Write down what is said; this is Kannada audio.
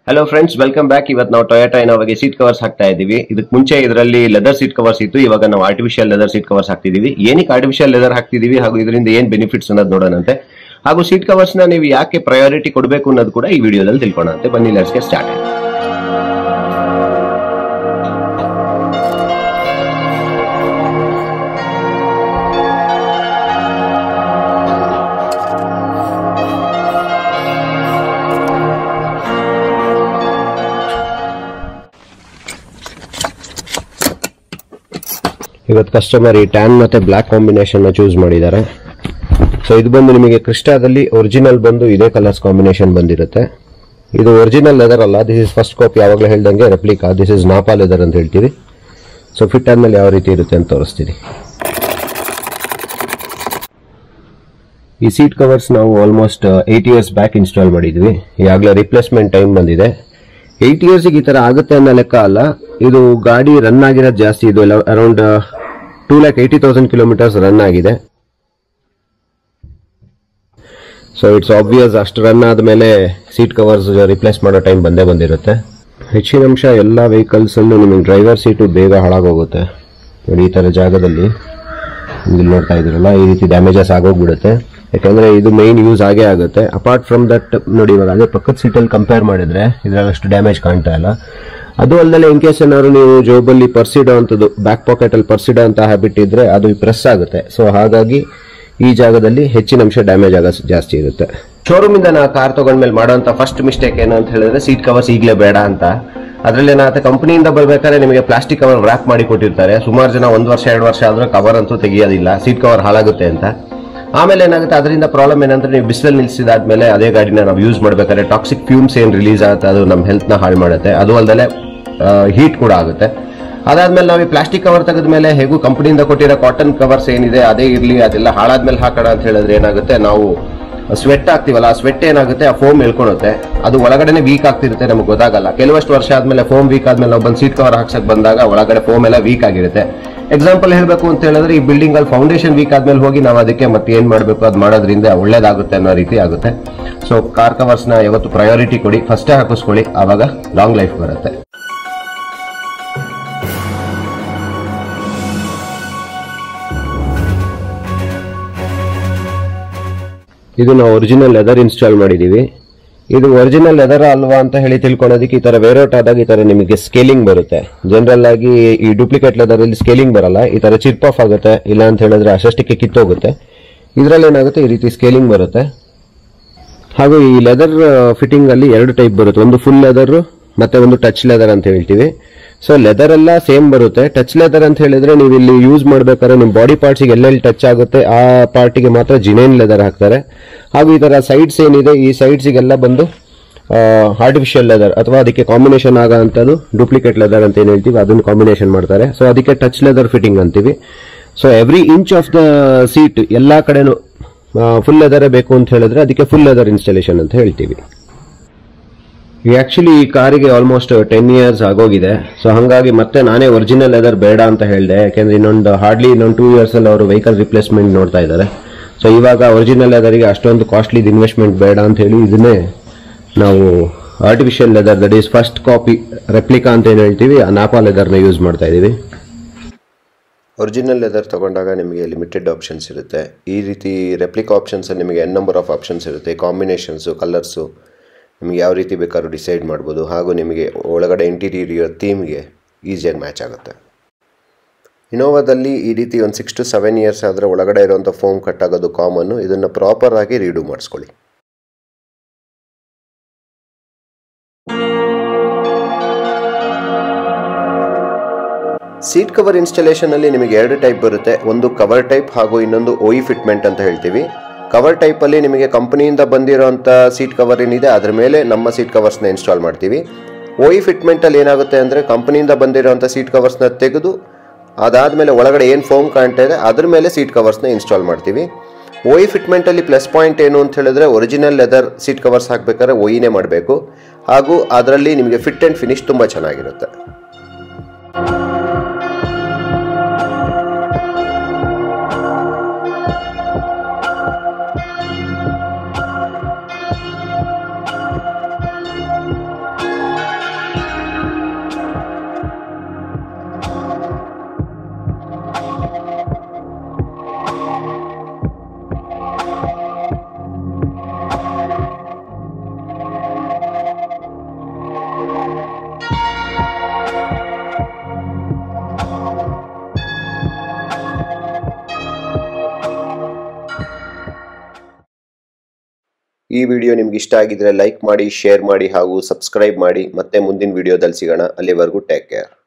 ಹಲೋ ಫ್ರೆಂಡ್ಸ್ ವೆಲ್ಕಮ್ ಬ್ಯಾಕ್ ಇವತ್ತು ನಾವು ಟೊಯೋಟಾ ಇನೋವಾಗೆ ಸೀಟ್ ಕವರ್ಸ್ ಹಾಕ್ತಾ ಇದೀವಿ ಇದಕ್ಕೆ ಮುಂಚೆ ಇದರಲ್ಲಿ ಲೆದರ್ ಸೀಟ್ ಕವರ್ಸ್ ಇತ್ತು ಇವಾಗ ನಾವು ಆರ್ಟಿಫಿಷಿಯಲ್ ಲೆದರ್ ಸೀಟ್ ಕವರ್ಸ್ ಹಾಕ್ತಿದೀವಿ ಏನಕ್ಕೆ ಆರ್ಟಿಫಿಷಿಯಲ್ ಲೆದರ್ ಹಾಕ್ತಿದೀವಿ ಹಾಗೂ ಇದರಿಂದ ಏನ್ ಬೆನಿಫಿಟ್ಸ್ ಅನ್ನೋದು ನೋಡೋಣಂತೆ ಹಾಗೂ ಸೀಟ್ ಕವರ್ಸ್ ನ ನೀವು ಯಾಕೆ ಪ್ರಯಾರಿಟಿ ಕೊಡಬೇಕು ಅನ್ನೋದು ಕೂಡ ಈ ವಿಡಿಯೋದಲ್ಲಿ ತಿಳ್ಕೊಳ್ಳೋಣಂತೆ ಬನ್ನಿ ಲೆಟ್ಸ್ಗೆ ಸ್ಟಾರ್ಟ್ ಇವತ್ತು ಕಸ್ಟಮರ್ ಈ ಟ್ಯಾನ್ ಮತ್ತೆ ಬ್ಲಾಕ್ ಕಾಂಬಿನೇಷನ್ ಚೂಸ್ ಮಾಡಿದ್ದಾರೆ ಸೊ ಇದು ಬಂದು ನಿಮಗೆ ಕ್ರಿಸ್ಟಾದಲ್ಲಿ ಒರಿಜಿನಲ್ ಬಂದು ಇದೇ ಕಲರ್ಸ್ ಕಾಂಬಿನೇಷನ್ ಬಂದಿರುತ್ತೆ ಇದು ಒರಿಜಿನಲ್ ಲೆದರ್ ಅಲ್ಲ ದಿಸ್ ಇಸ್ ಫಸ್ಟ್ ಕಾಪಿ ಯಾವಾಗಲೂ ಹೇಳ್ದಂಗೆ replica this is nappa leather ಅಂತ ಹೇಳ್ತೀವಿ ಸೊ ಫಿಟ್ ಆದ್ಮೇಲೆ ಯಾವ ರೀತಿ ಇರುತ್ತೆ ಅಂತ ತೋರಿಸ್ತೀನಿ ಈ ಸೀಟ್ ಕವರ್ಸ್ ನಾವು almost eight years back install ಮಾಡಿದ್ವಿ ಈಗಾಗಲೇ ರಿಪ್ಲೇಸ್ಮೆಂಟ್ ಟೈಮ್ ಬಂದಿದೆ ಏಟ್ ಇಯರ್ಸ್ಗೆ ಈ ತರ ಆಗುತ್ತೆ ಅನ್ನೋ ಲೆಕ್ಕ ಅಲ್ಲ ಇದು ಗಾಡಿ ರನ್ ಆಗಿರೋದು ಜಾಸ್ತಿ ಇದು around two lakh eighty thousand kilometres run ಆಗಿದೆ ಸೊ ಇಟ್ಸ್ ಆಬ್ವಿಯಸ್ ಅಷ್ಟು ರನ್ ಆದಮೇಲೆ ಸೀಟ್ ಕವರ್ಸ್ ರಿಪ್ಲೇಸ್ ಮಾಡೋ ಟೈಮ್ ಬಂದೇ ಬಂದಿರುತ್ತೆ ಹೆಚ್ಚಿನ ಅಂಶ ಎಲ್ಲ ವೆಹಿಕಲ್ಸ್ ಅಲ್ಲೂ ನಿಮಗೆ ಡ್ರೈವರ್ ಸೀಟು ಬೇಗ ಹಾಳಾಗೋಗುತ್ತೆ ನೋಡಿ ಈ ತರ ಜಾಗದಲ್ಲಿ ಇಲ್ಲಿ ನೋಡ್ತಾ ಇದ್ರಲ್ಲ ಈ ರೀತಿ ಡ್ಯಾಮೇಜಸ್ ಆಗೋಗ್ಬಿಡುತ್ತೆ ಯಾಕಂದ್ರೆ ಇದು ಮೈನ್ ಯೂಸ್ ಆಗೇ ಆಗುತ್ತೆ ಅಪಾರ್ಟ್ ಫ್ರಮ್ ದಟ್ ನೋಡಿ ಇವಾಗ ಅದೇ ಪಕ್ಕದ ಸೀಟಲ್ಲಿ ಕಂಪೇರ್ ಮಾಡಿದ್ರೆ ಇದ್ರಲ್ಲಿ ಅಷ್ಟು ಡ್ಯಾಮೇಜ್ ಕಾಣ್ತಾ ಇಲ್ಲ ಅದು ಅಲ್ಲದೆ ಇನ್ ಕೇಸ್ ಏನಾದ್ರು ನೀವು ಜೋಬಲ್ಲಿ ಪರ್ಸಿಡೋ ಅಂತದ್ದು ಬ್ಯಾಕ್ ಪಾಕೆಟ್ ಅಲ್ಲಿ ಪರ್ಸಿಡೋ ಅಂತ ಹ್ಯಾಬಿಟ್ ಇದ್ರೆ ಅದು ಪ್ರೆಸ್ ಆಗುತ್ತೆ ಸೊ ಹಾಗಾಗಿ ಈ ಜಾಗದಲ್ಲಿ ಹೆಚ್ಚಿನ ಅಂಶ ಡ್ಯಾಮೇಜ್ ಆಗೋ ಜಾಸ್ತಿ ಇರುತ್ತೆ ಶೋರೂಮ್ ಇಂದ ನಾ ಕಾರ್ ತಗೊಂಡ್ಮೇಲೆ ಮಾಡುವಂತ ಫಸ್ಟ್ ಮಿಸ್ಟೇಕ್ ಏನು ಅಂತ ಹೇಳಿದ್ರೆ ಸೀಟ್ ಕವರ್ಸ್ ಈಗಲೇ ಬೇಡ ಅಂತ ಅದ್ರಲ್ಲಿ ಏನಾಗುತ್ತೆ ಕಂಪನಿಯಿಂದ ಬರ್ಬೇಕಾದ್ರೆ ನಿಮಗೆ ಪ್ಲಾಸ್ಟಿಕ್ ಕವರ್ ವ್ರಾಪ್ ಮಾಡಿ ಕೊಟ್ಟಿರ್ತಾರೆ ಸುಮಾರು ಜನ ಒಂದು ವರ್ಷ ಎರಡು ವರ್ಷ ಆದ್ರೂ ಕವರ್ ಅಂತೂ ತೆಗಿಯೋದಿಲ್ಲ ಸೀಟ್ ಕವರ್ ಹಾಳಾಗುತ್ತೆ ಅಂತ ಆಮೇಲೆ ಏನಾಗುತ್ತೆ ಅದರಿಂದ ಪ್ರಾಬ್ಲಮ್ ಏನಂದ್ರೆ ನೀವು ಬಿಸಿಲಲ್ಲಿ ನಿಲ್ಸಿದಾದ್ಮೇಲೆ ಅದೇ ಗಾಡಿನ ನಾವು ಯೂಸ್ ಮಾಡ್ಬೇಕಾದ್ರೆ ಟಾಕ್ಸಿಕ್ ಫ್ಯೂಮ್ಸ್ ಏನ್ ರಿಲೀಸ್ ಆಗುತ್ತೆ ಅದು ನಮ್ಮ ಹೆಲ್ತ್ ನ ಹಾಳು ಮಾಡುತ್ತೆ ಅದು ಅಲ್ಲದೆ ಹೀಟ್ ಕೂಡ ಆಗುತ್ತೆ ಅದಾದ್ಮೇಲೆ ನಾವು ಈ ಪ್ಲಾಸ್ಟಿಕ್ ಕವರ್ ತೆಗೆದ್ಮೇಲೆ ಹೇಗೂ ಕಂಪನಿಯಿಂದ ಕೊಟ್ಟಿರೋ ಕಾಟನ್ ಕವರ್ಸ್ ಏನಿದೆ ಅದೇ ಇರಲಿ ಅದೆಲ್ಲ ಹಾಳಾದ್ಮೇಲೆ ಹಾಕೋಣ ಅಂತ ಹೇಳಿದ್ರೆ ಏನಾಗುತ್ತೆ ನಾವು ಸ್ವೆಟ್ ಆಗ್ತೀವಲ್ಲ ಆ ಸ್ವೆಟ್ ಏನಾಗುತ್ತೆ ಆ ಫೋಮ್ ಎಳ್ಕೊಳುತ್ತೆ ಅದು ಒಳಗಡೆನೆ ವೀಕ್ ಆಗ್ತಿರುತ್ತೆ ನಮಗೆ ಗೊತ್ತಾಗಲ್ಲ ಕೆಲವಷ್ಟು ವರ್ಷ ಆದ್ಮೇಲೆ ಫೋಮ್ ವೀಕ್ ಆದ್ಮೇಲೆ ನಾವು ಬಂದು ಸೀಟ್ ಕವರ್ ಹಾಕ್ಸಕ್ ಬಂದಾಗ ಒಳಗಡೆ ಫೋಮ್ ಎಲ್ಲ ವೀಕ್ ಆಗಿರುತ್ತೆ ಎಕ್ಸಾಂಪಲ್ ಹೇಳಬೇಕು ಅಂತ ಹೇಳಿದ್ರೆ ಈ ಬಿಲ್ಡಿಂಗ್ ಅಲ್ಲಿ ಫೌಂಡೇಶನ್ ವೀಕ್ ಆದ್ಮೇಲೆ ಹೋಗಿ ನಾವು ಅದಕ್ಕೆ ಮತ್ತೆ ಏನ್ ಮಾಡಬೇಕು ಅದು ಮಾಡೋದ್ರಿಂದ ಒಳ್ಳೇದಾಗುತ್ತೆ ಅನ್ನೋ ರೀತಿ ಆಗುತ್ತೆ ಸೊ ಕಾರ್ ಕವರ್ಸ್ ನ ಯಾವತ್ತು ಪ್ರಯಾರಿಟಿ ಕೊಡಿ ಫಸ್ಟೇ ಹಾಕಿಸ್ಕೊಳ್ಳಿ ಆವಾಗ ಲಾಂಗ್ ಲೈಫ್ ಬರುತ್ತೆ ಇದು ನಾವು ಒರಿಜಿನಲ್ ಲೆದರ್ ಇನ್ಸ್ಟಾಲ್ ಮಾಡಿದೀವಿ ಇದು ಒರಿಜಿನಲ್ ಲೆದರ್ ಅಲ್ವಾ ಅಂತ ಹೇಳಿ ತಿಳ್ಕೊಳ್ಳೋದಕ್ಕೆ ಈ ತರ ವೇರೋಟ್ ಆದಾಗ ಈ ತರ ನಿಮಗೆ ಸ್ಕೇಲಿಂಗ್ ಬರುತ್ತೆ ಜನರಲ್ ಆಗಿ ಈ ಡೂಪ್ಲಿಕೇಟ್ ಲೆದರ್ ಅಲ್ಲಿ ಸ್ಕೇಲಿಂಗ್ ಬರಲ್ಲ ಈ ತರ ಚಿಪ್ ಆಫ್ ಆಗುತ್ತೆ ಇಲ್ಲ ಅಂತ ಹೇಳಿದ್ರೆ ಅಷ್ಟಕ್ಕೆ ಕಿತ್ತೋಗುತ್ತೆ ಇದರಲ್ಲಿ ಏನಾಗುತ್ತೆ ಈ ರೀತಿ ಸ್ಕೇಲಿಂಗ್ ಬರುತ್ತೆ ಹಾಗೂ ಈ ಲೆದರ್ ಫಿಟ್ಟಿಂಗ್ ಅಲ್ಲಿ ಎರಡು ಟೈಪ್ ಬರುತ್ತೆ ಒಂದು ಫುಲ್ ಲೆದರ್ ಮತ್ತೆ ಒಂದು ಟಚ್ ಲೆದರ್ ಅಂತ ಹೇಳ್ತೀವಿ ಸೊ ಲೆದರ್ ಎಲ್ಲ ಸೇಮ್ ಬರುತ್ತೆ ಟಚ್ ಲೆದರ್ ಅಂತ ಹೇಳಿದ್ರೆ ನೀವು ಇಲ್ಲಿ ಯೂಸ್ ಮಾಡ್ಬೇಕಾದ್ರೆ ನಿಮ್ಮ ಬಾಡಿ ಪಾರ್ಟ್ಸ್ಗೆ ಎಲ್ಲೆಲ್ಲಿ ಟಚ್ ಆಗುತ್ತೆ ಆ ಪಾರ್ಟಿಗೆ ಮಾತ್ರ ಜಿನೇನ್ ಲೆದರ್ ಹಾಕ್ತಾರೆ ಹಾಗೂ ಈ ತರ ಸೈಡ್ಸ್ ಏನಿದೆ ಈ ಸೈಡ್ಸ್ಗೆಲ್ಲ ಬಂದು ಆರ್ಟಿಫಿಷಿಯಲ್ ಲೆದರ್ ಅಥವಾ ಅದಕ್ಕೆ ಕಾಂಬಿನೇಷನ್ ಆಗೋ ಅಂಥದ್ದು ಡೂಪ್ಲಿಕೇಟ್ ಲೆದರ್ ಅಂತ ಏನು ಹೇಳ್ತೀವಿ ಅದನ್ನು ಕಾಂಬಿನೇಷನ್ ಮಾಡ್ತಾರೆ ಸೊ ಅದಕ್ಕೆ ಟಚ್ ಲೆದರ್ ಫಿಟ್ಟಿಂಗ್ ಅಂತೀವಿ so every inch of the seat ಎಲ್ಲಾ ಕಡೆನೂ ಫುಲ್ ಲೆದರೇ ಬೇಕು ಅಂತ ಹೇಳಿದ್ರೆ ಅದಕ್ಕೆ ಫುಲ್ ಲೆದರ್ ಇನ್ಸ್ಟಾಲೇಷನ್ ಅಂತ ಹೇಳ್ತೀವಿ ಆಕ್ಚುಲಿ ಈ ಕಾರಿಗೆ ಆಲ್ಮೋಸ್ಟ್ ಟೆನ್ ಇಯರ್ಸ್ ಆಗೋಗಿದೆ ಸೊ ಹಂಗಾಗಿ ಮತ್ತೆ ನಾನೇ ಒರಿಜಿನಲ್ ಲೆದರ್ ಬೇಡ ಅಂತ ಹೇಳಿದೆ ಯಾಕೆಂದ್ರೆ ಇನ್ನೊಂದು ಹಾರ್ಡ್ಲಿ ಇನ್ನೊಂದು ಟೂ ಇಯರ್ಸ್ ಅಲ್ಲಿ ಅವರು ವೆಹಿಕಲ್ ರಿಪ್ಲೇಸ್ಮೆಂಟ್ ನೋಡ್ತಾ ಇದ್ದಾರೆ ಸೊ ಇವಾಗ ಒರಿಜಿನಲ್ ಲೆದರ್ಗೆ ಅಷ್ಟೊಂದು ಕಾಸ್ಟ್ಲಿ ಇನ್ವೆಸ್ಟ್ಮೆಂಟ್ ಬೇಡ ಅಂತ ಹೇಳಿ ಇದನ್ನೇ ನಾವು artificial leather that is first copy replica ಅಂತ ಏನು ಹೇಳ್ತೀವಿ ಆ ನಾಪಾ ಲೆದರ್ನ ಯೂಸ್ ಮಾಡ್ತಾ ಇದ್ದೀವಿ ಒರಿಜಿನಲ್ ಲೆದರ್ ತಗೊಂಡಾಗ ನಿಮಗೆ ಲಿಮಿಟೆಡ್ ಆಪ್ಷನ್ಸ್ ಇರುತ್ತೆ ಈ ರೀತಿ ರೆಪ್ಲಿಕ್ ಆಪ್ಷನ್ಸ್ ನಿಮಗೆ ಎನ್ ನಂಬರ್ ಆಫ್ ಆಪ್ಷನ್ಸ್ ಇರುತ್ತೆ ಕಾಂಬಿನೇಷನ್ಸು ಕಲರ್ಸು ನಿಮಗೆ ಯಾವ ರೀತಿ ಬೇಕಾದ್ರೂ ಡಿಸೈಡ್ ಮಾಡ್ಬೋದು ಹಾಗೂ ನಿಮಗೆ ಒಳಗಡೆ ಇಂಟೀರಿಯರ್ ಥೀಮ್ಗೆ ಈಸಿಯಾಗಿ ಮ್ಯಾಚ್ ಆಗುತ್ತೆ ಇನೋವಾದಲ್ಲಿ ಈ ರೀತಿ ಒಂದು ಸಿಕ್ಸ್ ಟು ಸೆವೆನ್ ಇಯರ್ಸ್ ಆದರೆ ಒಳಗಡೆ ಇರುವಂಥ ಫೋಮ್ ಕಟ್ ಆಗೋದು ಕಾಮನ್ನು ಇದನ್ನು ಪ್ರಾಪರ್ ಆಗಿ ರೀಡು ಮಾಡಿಸ್ಕೊಳ್ಳಿ ಸೀಟ್ ಕವರ್ ಇನ್ಸ್ಟಾಲೇಷನ್ ಅಲ್ಲಿ ನಿಮಗೆ ಎರಡು ಟೈಪ್ ಬರುತ್ತೆ ಒಂದು ಕವರ್ ಟೈಪ್ ಹಾಗೂ ಇನ್ನೊಂದು ಓಯಿ ಫಿಟ್ಮೆಂಟ್ ಅಂತ ಹೇಳ್ತೀವಿ ಕವರ್ ಟೈಪ್ ಅಲ್ಲಿ ನಿಮಗೆ ಕಂಪನಿಯಿಂದ ಬಂದಿರೋಂಥ ಸೀಟ್ ಕವರ್ ಏನಿದೆ ಅದ್ರ ಮೇಲೆ ನಮ್ಮ ಸೀಟ್ ಕವರ್ಸ್ನ ಇನ್ಸ್ಟಾಲ್ ಮಾಡ್ತೀವಿ ಓಯಿ ಫಿಟ್ಮೆಂಟ್ ಅಲ್ಲಿ ಏನಾಗುತ್ತೆ ಅಂದ್ರೆ ಕಂಪನಿಯಿಂದ ಬಂದಿರೋಂಥ ಸೀಟ್ ಕವರ್ಸ್ನ ತೆಗೆದು ಅದಾದ್ಮೇಲೆ ಒಳಗಡೆ ಏನು ಫೋಮ್ ಕಾಣ್ತಾ ಇದೆ ಅದ್ರ ಮೇಲೆ ಸೀಟ್ ಕವರ್ಸ್ನ ಇನ್ಸ್ಟಾಲ್ ಮಾಡ್ತೀವಿ ಓಯಿ ಫಿಟ್ಮೆಂಟ್ ಅಲ್ಲಿ ಪ್ಲಸ್ ಪಾಯಿಂಟ್ ಏನು ಅಂತ ಹೇಳಿದ್ರೆ ಒರಿಜಿನಲ್ ಲೆದರ್ ಸೀಟ್ ಕವರ್ಸ್ ಹಾಕ್ಬೇಕಾದ್ರೆ ಓಯಿನೇ ಮಾಡಬೇಕು ಹಾಗೂ ಅದರಲ್ಲಿ ನಿಮಗೆ ಫಿಟ್ ಆ್ಯಂಡ್ ಫಿನಿಶ್ ತುಂಬ ಚೆನ್ನಾಗಿರುತ್ತೆ ಈ ವಿಡಿಯೋ ನಿಮ್ಗೆ ಇಷ್ಟ ಆಗಿದ್ರೆ ಲೈಕ್ ಮಾಡಿ ಶೇರ್ ಮಾಡಿ ಹಾಗೂ ಸಬ್ಸ್ಕ್ರೈಬ್ ಮಾಡಿ ಮತ್ತೆ ಮುಂದಿನ ವಿಡಿಯೋದಲ್ಲಿ ಸಿಗೋಣ ಅಲ್ಲಿವರೆಗೂ ಟೇಕ್ ಕೇರ್